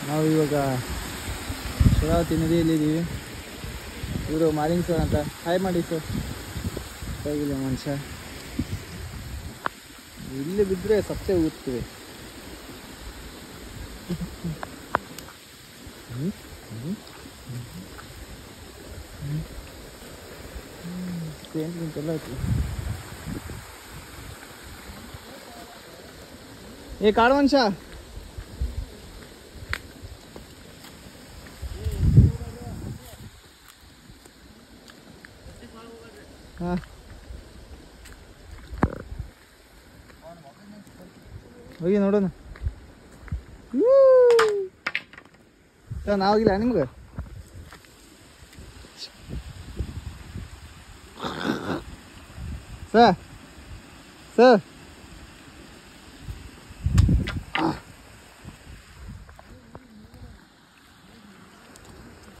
ನಾವು ಇವಾಗ ಶರಾವತಿ ನದಿಯಲ್ಲಿದ್ದೀವಿ ಇವರು ಮಾಲಿಂಗ್ ಸರ್ ಅಂತ ಹಾಯ್ ಮಾಡಿ ಸರ್ ಹೋಗಿಲ್ಲ ಮನುಷ್ಯ ಇಲ್ಲಿ ಬಿದ್ದರೆ ಸತ್ತೇ ಹೋಗ್ತೀವಿ ಎಲ್ಲ ಐತಿ ಏ ಕಾಡು ಮನುಷ್ಯ ಹಾಂ ಹೋಗಿ ನೋಡೋಣ ಸರ್ ನಾವಾಗಿಲ್ಲ ನಿಮ್ಗೆ ಸರ್ ಸರ್